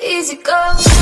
easy go.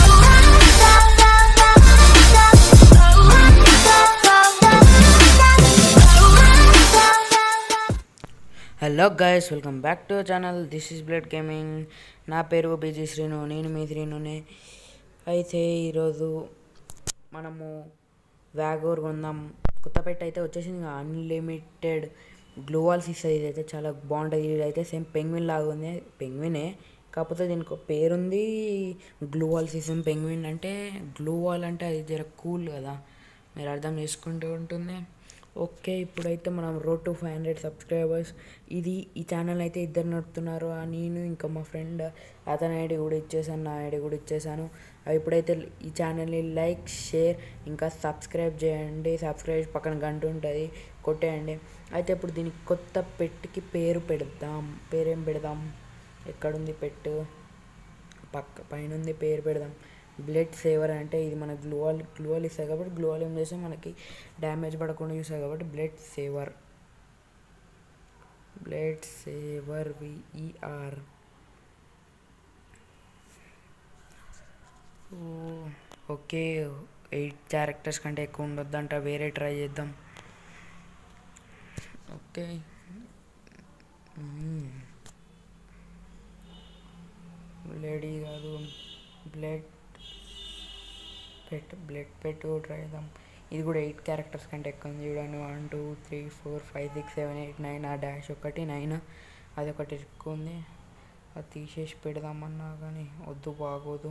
Hello guys welcome back to channel this is blood gaming నా పేరు BG Srinu నేను మీ శ్రీనునే అయితే ఈరోజు మనము వ్యాగోర్ కొందాం కొత్త పెట్ అయితే వచ్చేసింది అన్లిమిటెడ్ గ్లోవాల్స్ ఇస్తుంది ఇదైతే చాలా బాగుంటుంది ఇదైతే సేమ్ పెంగ్విన్ లాగా ఉంది పెంగ్వినే కాకపోతే దీనికి ఒక పేరుంది గ్లూవాల్ సీజన్ పెంగ్విన్ అంటే గ్లూవాల్ అంటే అది జర కూల్ కదా మీరు అర్థం చేసుకుంటూ ఉంటుంది ఓకే ఇప్పుడైతే మనం road to five hundred subscribers ఇది ఈ ఛానల్ అయితే ఇద్దరు నడుపుతున్నారు ఆ నేను ఇంకా మా ఫ్రెండ్ అతని ఐడి కూడా ఇచ్చేసాను నా ఐడి కూడా ఇచ్చేసాను అవి ఇప్పుడైతే ఈ ఛానల్ని లైక్ షేర్ ఇంకా సబ్స్క్రైబ్ చేయండి సబ్స్క్రైబ్ పక్కన గంట ఉంటుంది కొట్టేయండి అయితే ఇప్పుడు దీనికి కొత్త పెట్టికి పేరు పెడదాం పేరేం పెడదాం ఎక్కడుంది పెట్టు పక్క పైన ఉంది పేరు పెడదాం బ్లడ్ సేవర్ అంటే ఇది మన గ్లూవాల్ గ్లూవాల్ ఇస్తుంది కాబట్టి గ్లూవాల్ ఏం చేస్తే మనకి డ్యామేజ్ పడకుండా చూస్తుంది కాబట్టి blood saver blood saver V E R okay eight characters కంటే ఎక్కువ ఉండొద్దంట వేరే ట్రై చేద్దాం ఓకే లేడీ కాదు blood pet blood pet try చేద్దాం ఇది కూడా ఎయిట్ క్యారెక్టర్స్ కంటే ఎక్కువ ఉంది చూడండి one two three four five six seven eight nine ఆ డాష్ ఒకటి నైన్ అది ఒకటి ఎక్కువ ఉంది అది తీసేసి పెడదామన్నా కానీ వద్దు బాగోదు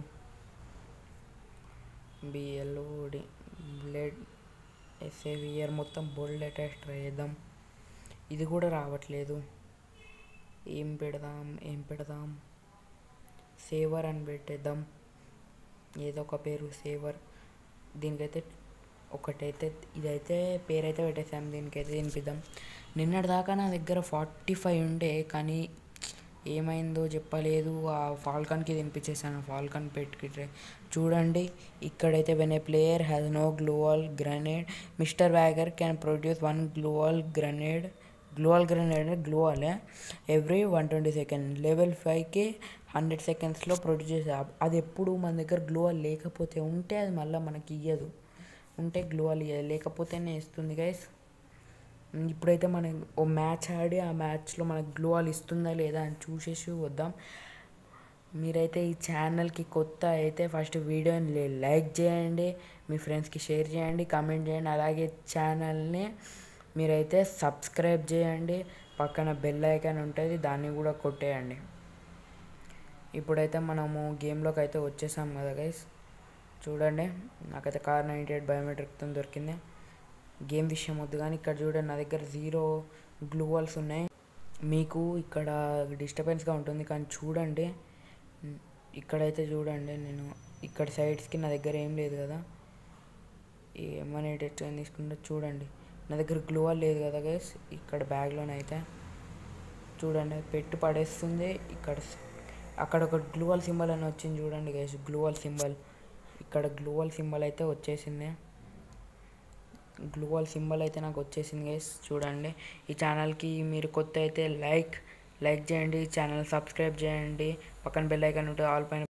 బిఎల్ఓడి బ్లడ్ ఎస్ఏవిఆర్ మొత్తం బోల్డ్ అటాచ్ ట్రై చేద్దాం ఇది కూడా రావట్లేదు ఏం పెడదాం ఏం పెడదాం సేవర్ అని పెట్టేద్దాం ఏదో ఒక పేరు సేవర్ దీనికైతే ఒకటైతే ఇదైతే పేరైతే పెట్టేసాం దీనికైతే తినిపిద్దాం నిన్నటి దాకా నా దగ్గర ఫార్టీ ఫైవ్ ఉండే కానీ ఏమైందో చెప్పలేదు ఆ ఫాల్కన్కి తినిపించేసాను ఫాల్కన్ పెట్టుకి చూడండి ఇక్కడైతే when a player has no gloo wall grenade mister Waggor can produce one gloo wall grenade gloo wall grenade అంటే గ్లోవలే every one twenty second level ఫైవ్కి హండ్రెడ్ సెకండ్స్లో ప్రొడ్యూస్ చేసే అది ఎప్పుడు మన దగ్గర గ్లోవల్ లేకపోతే ఉంటే అది మళ్ళీ మనకి ఇయ్యదు ఉంటే గ్లోవల్ ఇయ్యదు లేకపోతేనే ఇస్తుంది గైస్ ఇప్పుడైతే మనం ఓ మ్యాచ్ ఆడి ఆ మ్యాచ్లో మనకు గ్లోవల్ ఇస్తుందా లేదా అని చూసేసి వద్దాం మీరైతే ఈ ఛానల్కి కొత్త అయితే ఫస్ట్ వీడియోని లైక్ చేయండి మీ ఫ్రెండ్స్కి షేర్ చేయండి కామెంట్ చేయండి అలాగే ఛానల్ని మీరైతే సబ్స్క్రైబ్ చేయండి పక్కన బెల్ ఐకాన్ ఉంటుంది దాన్ని కూడా కొట్టేయండి ఇప్పుడైతే మనము గేమ్లోకి అయితే వచ్చేసాం కదా గైస్ చూడండి నాకైతే కార్ నైంటీ ఎయిట్ బయోమెట్రిక్తో దొరికింది గేమ్ విషయం వద్దు కానీ ఇక్కడ చూడండి నా దగ్గర జీరో గ్లూవల్స్ ఉన్నాయి మీకు ఇక్కడ డిస్టర్బెన్స్గా ఉంటుంది కానీ చూడండి ఇక్కడైతే చూడండి నేను ఇక్కడ సైడ్స్కి నా దగ్గర ఏం లేదు కదా ఏమని టెస్ట్ తీసుకుంటే చూడండి నా దగ్గర గ్లూవల్ లేదు కదా గైస్ ఇక్కడ బ్యాగ్లోనైతే చూడండి పెట్టి పడేస్తుంది ఇక్కడ అక్కడ ఒక గ్లూవల్ సింబల్ అని వచ్చింది చూడండి గైస్ గ్లూవల్ సింబల్ ఇక్కడ గ్లూవల్ సింబల్ అయితే వచ్చేసింది గ్లూవల్ సింబల్ అయితే నాకు వచ్చేసింది గైస్ చూడండి ఈ ఛానల్కి మీరు కొత్త అయితే లైక్ లైక్ చేయండి ఛానల్ సబ్స్క్రైబ్ చేయండి పక్కన బెల్ ఐకాన్ ఉంటుంది ఆల్ పైన